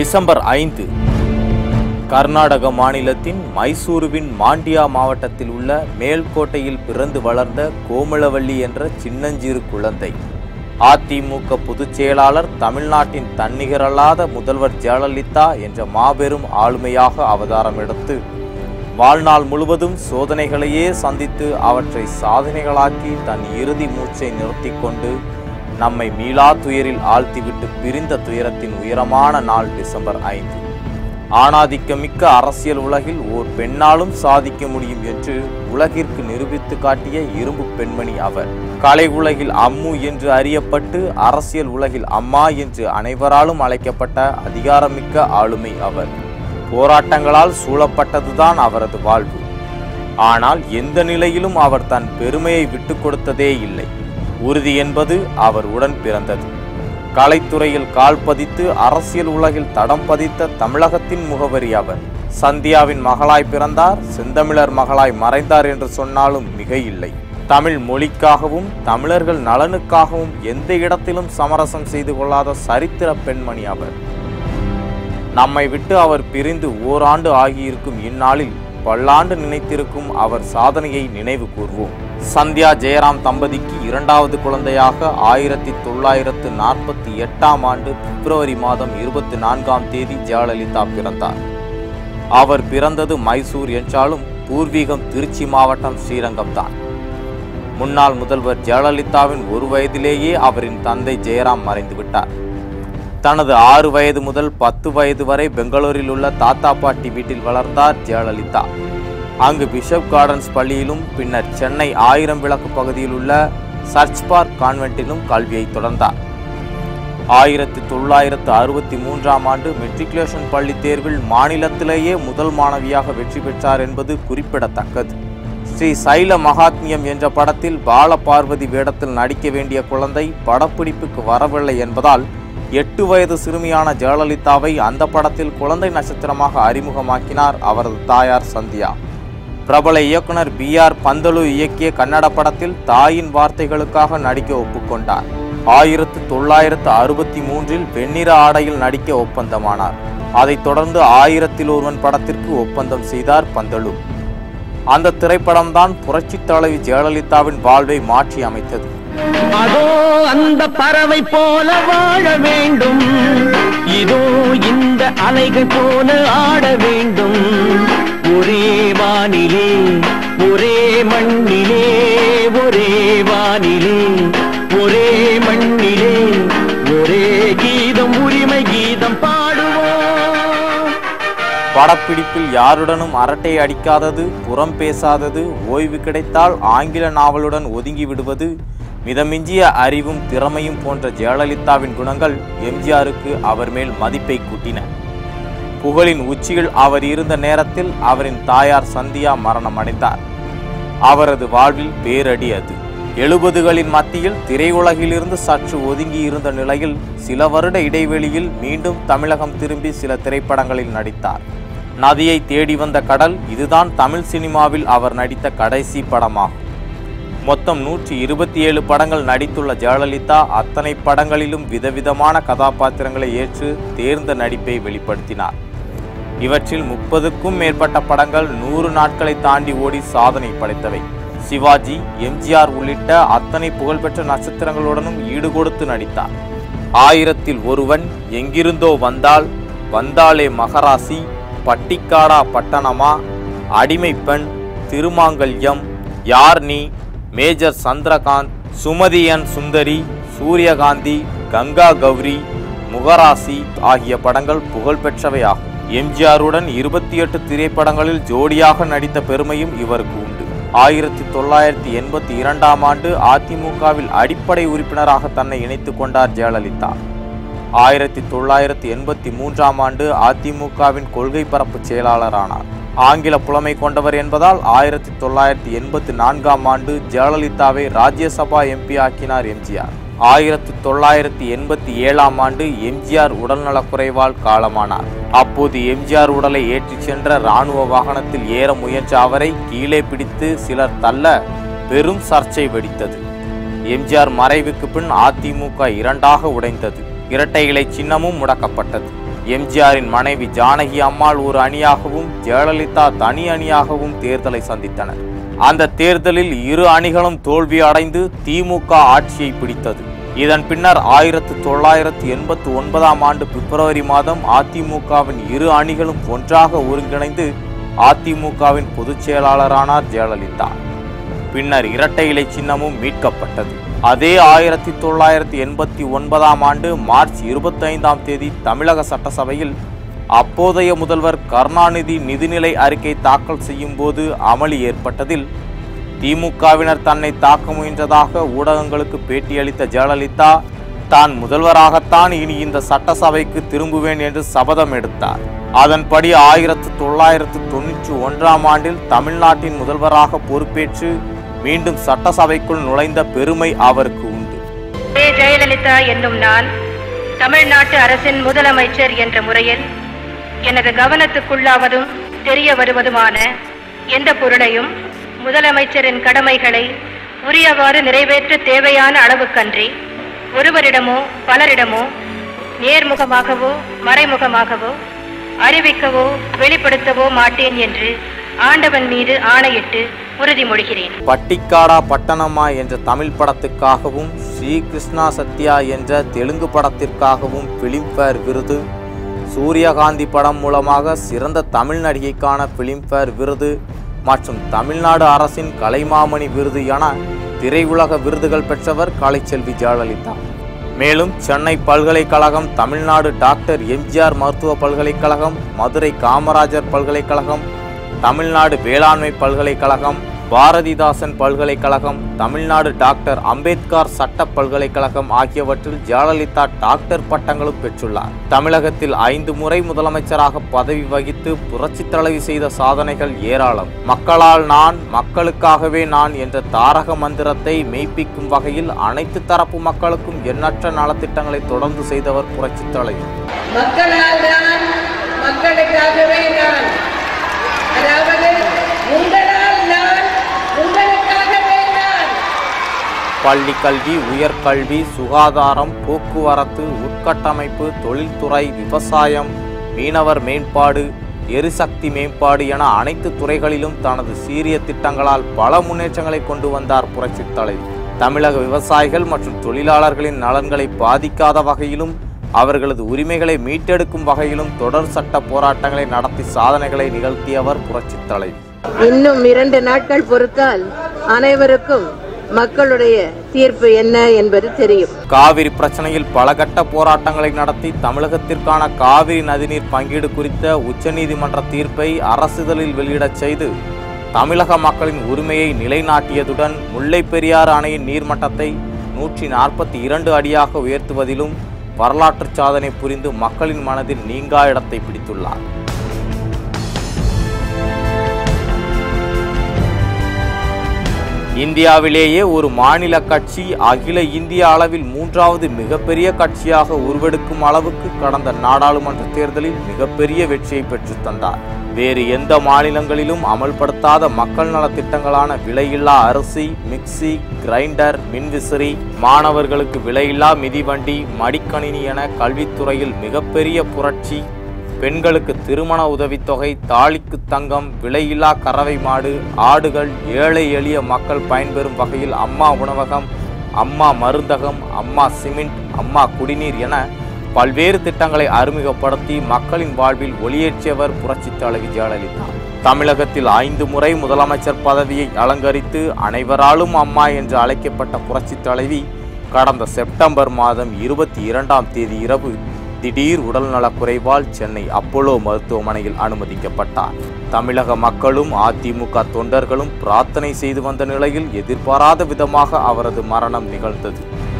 December ஐந்து கர்நாடக மாநிலத்தின் மைசூருவின் மாண்டியா மாவட்டத்தில் உள்ள மேல்கோட்டையில் பிறந்து வளர்ந்த கோமளவள்ளி என்ற சின்னஞ்சிறு குழந்தை அதிமுக பொதுச் செயலாளர் தமிழ்நாட்டின் தன்னிகரல்லாத முதல்வர் ஜெயலலிதா என்ற மாபெரும் ஆளுமையாக அவதாரம் எடுத்து வாழ்நாள் முழுவதும் சோதனைகளையே சந்தித்து அவற்றை சாதனைகளாக்கி தன் இறுதி மூச்சை நிறுத்திக் கொண்டு நம்மை மீளா துயரில் ஆழ்த்திவிட்டு பிரிந்த துயரத்தின் உயரமான நாள் டிசம்பர் ஐந்து ஆணாதிக்கமிக்க அரசியல் உலகில் ஓர் பெண்ணாலும் சாதிக்க முடியும் என்று உலகிற்கு நிரூபித்து காட்டிய இரும்பு பெண்மணி அவர் கலை உலகில் அம்மு என்று அறியப்பட்டு அரசியல் உலகில் அம்மா என்று அனைவராலும் அழைக்கப்பட்ட அதிகாரமிக்க ஆளுமை அவர் போராட்டங்களால் சூழப்பட்டதுதான் அவரது வாழ்வு ஆனால் எந்த நிலையிலும் அவர் தன் பெருமையை விட்டு கொடுத்ததே இல்லை உறுதி என்பது அவர் உடன் பிறந்தது கலைத்துறையில் கால் பதித்து அரசியல் உலகில் தடம் பதித்த தமிழகத்தின் முகவரி அவர் சந்தியாவின் மகளாய் பிறந்தார் செந்தமிழர் மகளாய் மறைந்தார் என்று சொன்னாலும் மிக இல்லை தமிழ் மொழிக்காகவும் தமிழர்கள் நலனுக்காகவும் எந்த இடத்திலும் சமரசம் செய்து கொள்ளாத சரித்திர பெண்மணி அவர் நம்மை விட்டு அவர் பிரிந்து ஓராண்டு ஆகியிருக்கும் இந்நாளில் பல்லாண்டு நினைத்திருக்கும் அவர் சாதனையை நினைவு கூர்வோம் சந்தியா ஜெயராம் தம்பதிக்கு இரண்டாவது குழந்தையாக ஆயிரத்தி தொள்ளாயிரத்து நாற்பத்தி எட்டாம் ஆண்டு பிப்ரவரி மாதம் இருபத்தி நான்காம் தேதி ஜெயலலிதா பிறந்தார் அவர் பிறந்தது மைசூர் என்றாலும் பூர்வீகம் திருச்சி மாவட்டம் ஸ்ரீரங்கம் தான் முன்னாள் முதல்வர் ஜெயலலிதாவின் ஒரு வயதிலேயே அவரின் தந்தை ஜெயராம் மறைந்து விட்டார் தனது ஆறு வயது முதல் பத்து வயது வரை பெங்களூரில் உள்ள தாத்தா பாட்டி வீட்டில் வளர்ந்தார் ஜெயலலிதா அங்கு பிஷப் கார்டன்ஸ் பள்ளியிலும் பின்னர் சென்னை ஆயிரம் விளக்கு பகுதியில் உள்ள சர்ச் பார்க் கான்வென்ட்டிலும் கல்வியை தொடர்ந்தார் ஆயிரத்தி தொள்ளாயிரத்து அறுபத்தி மூன்றாம் ஆண்டு மெட்ரிகுலேஷன் பள்ளி தேர்வில் மாநிலத்திலேயே முதல் மாணவியாக வெற்றி பெற்றார் என்பது குறிப்பிடத்தக்கது ஸ்ரீ சைல மகாத்மியம் என்ற படத்தில் பால பார்வதி வேடத்தில் நடிக்க வேண்டிய குழந்தை படப்பிடிப்புக்கு வரவில்லை என்பதால் எட்டு வயது சிறுமியான ஜெயலலிதாவை அந்த படத்தில் குழந்தை நட்சத்திரமாக அறிமுகமாக்கினார் அவரது தாயார் சந்தியா பிரபல இயக்குனர் பி ஆர் பந்தலு இயக்கிய கன்னட படத்தில் தாயின் வார்த்தைகளுக்காக நடிக்க ஒப்புக்கொண்டார் ஆயிரத்து தொள்ளாயிரத்து அறுபத்தி மூன்றில் வெண்ணிற ஆடையில் நடிக்க ஒப்பந்தமானார் அதைத் தொடர்ந்து ஆயிரத்தில் ஒருவன் படத்திற்கு ஒப்பந்தம் செய்தார் பந்தலு அந்த திரைப்படம்தான் புரட்சித் தலைவி ஜெயலலிதாவின் வாழ்வை மாற்றி அமைத்தது அதோ அந்த பறவை போல வாழ வேண்டும் இதோ இந்த அலைகள் போல ஆட வேண்டும் ஒரே வானிலே ஒரே மண்ணிலே ஒரே வானிலே ஒரே மண்ணிலே ஒரே கீதம் உரிமை கீதம் பாடுவோம் படப்பிடிப்பில் யாருடனும் அரட்டை அடிக்காதது புறம் பேசாதது ஓய்வு கிடைத்தால் ஆங்கில நாவலுடன் ஒதுங்கி விடுவது மிதமிஞ்சிய அறிவும் திறமையும் போன்ற ஜெயலலிதாவின் குணங்கள் எம்ஜிஆருக்கு அவர் மேல் மதிப்பை கூட்டின புகழின் உச்சியில் அவர் இருந்த நேரத்தில் அவரின் தாயார் சந்தியா மரணம் அடைந்தார் அவரது வாழ்வில் பேரடி அது எழுபதுகளின் மத்தியில் திரையுலகிலிருந்து சற்று ஒதுங்கி இருந்த நிலையில் சில வருட இடைவெளியில் மீண்டும் தமிழகம் திரும்பி சில திரைப்படங்களில் நடித்தார் நதியை தேடி வந்த கடல் இதுதான் தமிழ் சினிமாவில் அவர் நடித்த கடைசி படமாகும் மொத்தம் நூற்றி இருபத்தி ஏழு படங்கள் நடித்துள்ள ஜெயலலிதா அத்தனை படங்களிலும் விதவிதமான கதாபாத்திரங்களை ஏற்று தேர்ந்த நடிப்பை வெளிப்படுத்தினார் இவற்றில் முப்பதுக்கும் மேற்பட்ட படங்கள் நூறு நாட்களை தாண்டி ஓடி சாதனை படைத்தவை சிவாஜி எம்ஜிஆர் உள்ளிட்ட அத்தனை புகழ்பெற்ற நட்சத்திரங்களுடனும் ஈடுகொடுத்து நடித்தார் ஆயிரத்தில் ஒருவன் எங்கிருந்தோ வந்தால் வந்தாளே மகராசி பட்டிக்காடா பட்டணமா அடிமை பெண் திருமாங்கல்யம் யார் நீ மேஜர் சந்திரகாந்த் சுமதியன் சுந்தரி சூரியகாந்தி கங்கா கௌரி முகராசி ஆகிய படங்கள் புகழ்பெற்றவை ஆகும் எம்ஜிஆருடன் இருபத்தி எட்டு திரைப்படங்களில் ஜோடியாக நடித்த பெருமையும் இவருக்கு உண்டு ஆயிரத்தி தொள்ளாயிரத்தி எண்பத்தி இரண்டாம் ஆண்டு அதிமுகவில் அடிப்படை உறுப்பினராக தன்னை இணைத்துக் கொண்டார் ஜெயலலிதா ஆயிரத்தி தொள்ளாயிரத்தி எண்பத்தி மூன்றாம் ஆண்டு அதிமுகவின் கொள்கை பரப்பு செயலாளரானார் ஆங்கில புலமை கொண்டவர் என்பதால் ஆயிரத்தி தொள்ளாயிரத்தி எண்பத்தி நான்காம் ஆண்டு ஜெயலலிதாவை ராஜ்யசபா எம்பி ஆக்கினார் எம்ஜிஆர் ஆயிரத்தி தொள்ளாயிரத்தி எண்பத்தி ஏழாம் ஆண்டு எம்ஜிஆர் உடல்நலக்குறைவால் காலமானார் அப்போது எம்ஜிஆர் உடலை ஏற்றிச் சென்ற இராணுவ வாகனத்தில் ஏற முயன்ற அவரை கீழே பிடித்து சிலர் தள்ள பெரும் சர்ச்சை வெடித்தது எம்ஜிஆர் மறைவுக்கு பின் அதிமுக இரண்டாக உடைந்தது இரட்டை இலை சின்னமும் முடக்கப்பட்டது எம்ஜிஆரின் மனைவி ஜானகி அம்மாள் ஒரு அணியாகவும் ஜெயலலிதா தனி அணியாகவும் தேர்தலை சந்தித்தனர் அந்த தேர்தலில் இரு அணிகளும் தோல்வி அடைந்து திமுக ஆட்சியை பிடித்தது இதன் பின்னர் ஆயிரத்து தொள்ளாயிரத்து எண்பத்து ஒன்பதாம் ஆண்டு பிப்ரவரி மாதம் அதிமுகவின் இரு அணிகளும் ஒன்றாக ஒருங்கிணைந்து அதிமுகவின் பொதுச் செயலாளரானார் ஜெயலலிதா பின்னர் இரட்டை இலை சின்னமும் மீட்கப்பட்டது அதே ஆயிரத்தி தொள்ளாயிரத்தி எண்பத்தி ஒன்பதாம் ஆண்டு மார்ச் இருபத்தைந்தாம் தேதி தமிழக சட்டசபையில் அப்போதைய முதல்வர் கருணாநிதி நிதிநிலை அறிக்கை தாக்கல் செய்யும் போது அமளி ஏற்பட்டதில் திமுகவினர் தன்னை தாக்க முயன்றதாக ஊடகங்களுக்கு பேட்டியளித்த ஜெயலலிதா தான் முதல்வராகத்தான் இனி இந்த சட்டசபைக்கு திரும்புவேன் என்று சபதம் எடுத்தார் அதன்படி ஆயிரத்து தொள்ளாயிரத்து தொன்னூற்றி ஒன்றாம் ஆண்டில் தமிழ்நாட்டின் முதல்வராக பொறுப்பேற்று மீண்டும் சட்டசபைக்குள் நுழைந்த பெருமை அவருக்கு உண்டு ஏ ஜெயலலிதா என்னும் நான் தமிழ்நாட்டு அரசின் முதலமைச்சர் என்ற முறையில் எனது கவனத்துக்குள்ளாவதும் தெரிய வருவதுமான எந்த பொருளையும் முதலமைச்சரின் கடமைகளை உரியவாறு நிறைவேற்ற தேவையான அளவுக்கன்றி ஒருவரிடமோ பலரிடமோ நேர்முகமாகவோ மறைமுகமாகவோ அறிவிக்கவோ வெளிப்படுத்தவோ மாட்டேன் என்று ஆண்டவன் மீது ஆணையிட்டு உறுதிமொழிகிறேன் பட்டிக்காடா பட்டணமா என்ற தமிழ் படத்துக்காகவும் ஸ்ரீ கிருஷ்ணா சத்யா என்ற தெலுங்கு படத்திற்காகவும் பிலிம்பேர் விருது சூரியகாந்தி படம் மூலமாக சிறந்த தமிழ் நடிகைக்கான பிலிம்பேர் விருது மற்றும் தமிழ்நாடு அரசின் கலைமாமணி விருது என திரையுலக விருதுகள் பெற்றவர் கலைச்செல்வி ஜெயலலிதா மேலும் சென்னை பல்கலைக்கழகம் தமிழ்நாடு டாக்டர் எம்ஜிஆர் மருத்துவ பல்கலைக்கழகம் மதுரை காமராஜர் பல்கலைக்கழகம் தமிழ்நாடு வேளாண்மை பல்கலைக்கழகம் பாரதிதாசன் பல்கலைக்கழகம் தமிழ்நாடு டாக்டர் அம்பேத்கர் சட்ட பல்கலைக்கழகம் ஆகியவற்றில் ஜெயலலிதா டாக்டர் பட்டங்களும் பெற்றுள்ளார் தமிழகத்தில் ஐந்து முறை முதலமைச்சராக பதவி வகித்து புரட்சித் தலைவி செய்த சாதனைகள் ஏராளம் மக்களால் நான் மக்களுக்காகவே நான் என்ற தாரக மந்திரத்தை மெய்ப்பிக்கும் வகையில் அனைத்து தரப்பு மக்களுக்கும் எண்ணற்ற நலத்திட்டங்களை தொடர்ந்து செய்தவர் புரட்சித் தலைவி மக்களால் நான் மக்களுக்காகவே நான் அதாவது உங்களால் நான் உங்களுக்காகவே நான் பள்ளி கல்வி உயர்கல்வி சுகாதாரம் போக்குவரத்து உட்கட்டமைப்பு தொழில்துறை விவசாயம் மீனவர் மேம்பாடு எரிசக்தி மேம்பாடு என அனைத்து துறைகளிலும் தனது சீரிய திட்டங்களால் பல முன்னேற்றங்களை கொண்டு வந்தார் புரட்சித் தலைவி தமிழக விவசாயிகள் மற்றும் தொழிலாளர்களின் நலன்களை பாதிக்காத வகையிலும் அவர்களது உரிமைகளை மீட்டெடுக்கும் வகையிலும் தொடர் சட்ட போராட்டங்களை நடத்தி சாதனைகளை நிகழ்த்தியவர் புரட்சித் தலைவி இன்னும் இரண்டு நாட்கள் பொறுத்தால் அனைவருக்கும் மக்களுடைய தீர்ப்பு என்ன என்பது தெரியும் காவிரி பிரச்சனையில் பல கட்ட போராட்டங்களை நடத்தி தமிழகத்திற்கான காவிரி நதிநீர் பங்கீடு குறித்த உச்சநீதிமன்ற தீர்ப்பை அரசிதழில் வெளியிடச் செய்து தமிழக மக்களின் உரிமையை நிலைநாட்டியதுடன் முல்லைப் பெரியாறு அணையின் நீர்மட்டத்தை நூற்றி நாற்பத்தி இரண்டு அடியாக உயர்த்துவதிலும் வரலாற்று சாதனை புரிந்து மக்களின் மனதில் நீங்கா இடத்தை பிடித்துள்ளார் இந்தியாவிலேயே ஒரு மாநில கட்சி அகில இந்திய அளவில் மூன்றாவது மிகப்பெரிய கட்சியாக உருவெடுக்கும் அளவுக்கு கடந்த நாடாளுமன்ற தேர்தலில் மிகப்பெரிய வெற்றியை பெற்றுத் தந்தார் வேறு எந்த மாநிலங்களிலும் அமல்படுத்தாத மக்கள் நலத் திட்டங்களான விலையில்லா அரிசி மிக்சி கிரைண்டர் மின்விசிறி மாணவர்களுக்கு விலையில்லா மிதிவண்டி மடிக்கணினி என கல்வித்துறையில் மிகப்பெரிய புரட்சி பெண்களுக்கு திருமண உதவித்தொகை தாலிக்கு தங்கம் விலையில்லா கறவை மாடு ஆடுகள் ஏழை எளிய மக்கள் பயன்பெறும் வகையில் அம்மா உணவகம் அம்மா மருந்தகம் அம்மா சிமெண்ட் அம்மா குடிநீர் என பல்வேறு திட்டங்களை அறிமுகப்படுத்தி மக்களின் வாழ்வில் ஒளியேற்றியவர் புரட்சித் தலைவி ஜெயலலிதா தமிழகத்தில் ஐந்து முறை முதலமைச்சர் பதவியை அலங்கரித்து அனைவராலும் அம்மா என்று அழைக்கப்பட்ட புரட்சித் தலைவி கடந்த செப்டம்பர் மாதம் இருபத்தி இரண்டாம் தேதி இரவு திடீர் உடல்நலக் குறைவால் சென்னை அப்போலோ மருத்துவமனையில் அனுமதிக்கப்பட்டார் தமிழக மக்களும் அதிமுக தொண்டர்களும் பிரார்த்தனை செய்து வந்த நிலையில் எதிர்பாராத விதமாக அவரது மரணம் நிகழ்ந்தது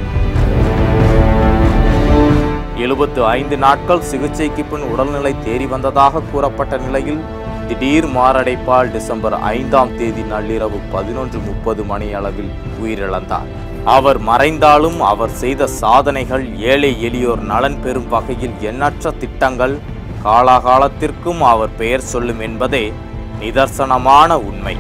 எழுபத்து ஐந்து நாட்கள் சிகிச்சைக்கு பின் உடல்நிலை தேறி வந்ததாக கூறப்பட்ட நிலையில் திடீர் மாரடைப்பால் டிசம்பர் ஐந்தாம் தேதி நள்ளிரவு பதினொன்று முப்பது மணி அளவில் உயிரிழந்தார் அவர் மறைந்தாலும் அவர் செய்த சாதனைகள் ஏழை எளியோர் நலன் பெறும் வகையில் எண்ணற்ற திட்டங்கள் காலாகாலத்திற்கும் அவர் பெயர் சொல்லும் என்பதே நிதர்சனமான உண்மை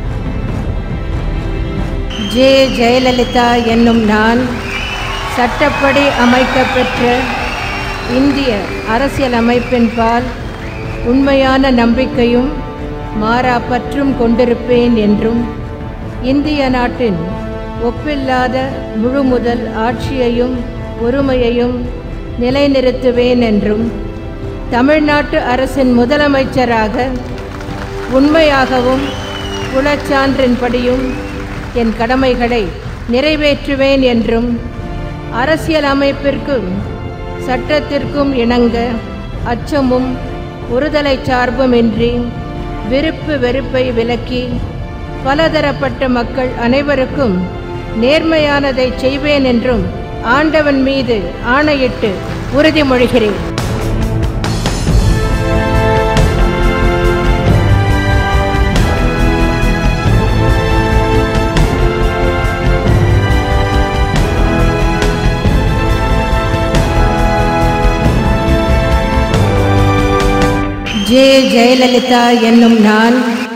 ஜே ஜெயலலிதா என்னும் நான் சட்டப்படி அமைக்கப்பெற்ற இந்திய அரசியலமைப்பின் பால் உண்மையான நம்பிக்கையும் மாறா பற்றும் கொண்டிருப்பேன் என்றும் இந்திய நாட்டின் ஒப்பில்லாத முழுமுதல் ஆட்சியையும் ஒருமையையும் நிலைநிறுத்துவேன் என்றும் தமிழ்நாட்டு அரசின் முதலமைச்சராக உண்மையாகவும் குலச்சான்றின்படியும் என் கடமைகளை நிறைவேற்றுவேன் என்றும் அரசியல் அமைப்பிற்கும் சட்டத்திற்கும் இணங்க அச்சமும் ஒருதலை சார்புமின்றி விருப்பு வெறுப்பை விலக்கி பலதரப்பட்ட மக்கள் அனைவருக்கும் நேர்மையானதை செய்வேன் என்றும் ஆண்டவன் மீது ஆணையிட்டு உறுதிமொழிகிறேன் ஜே ஜெயலலிதா என்னும் நான்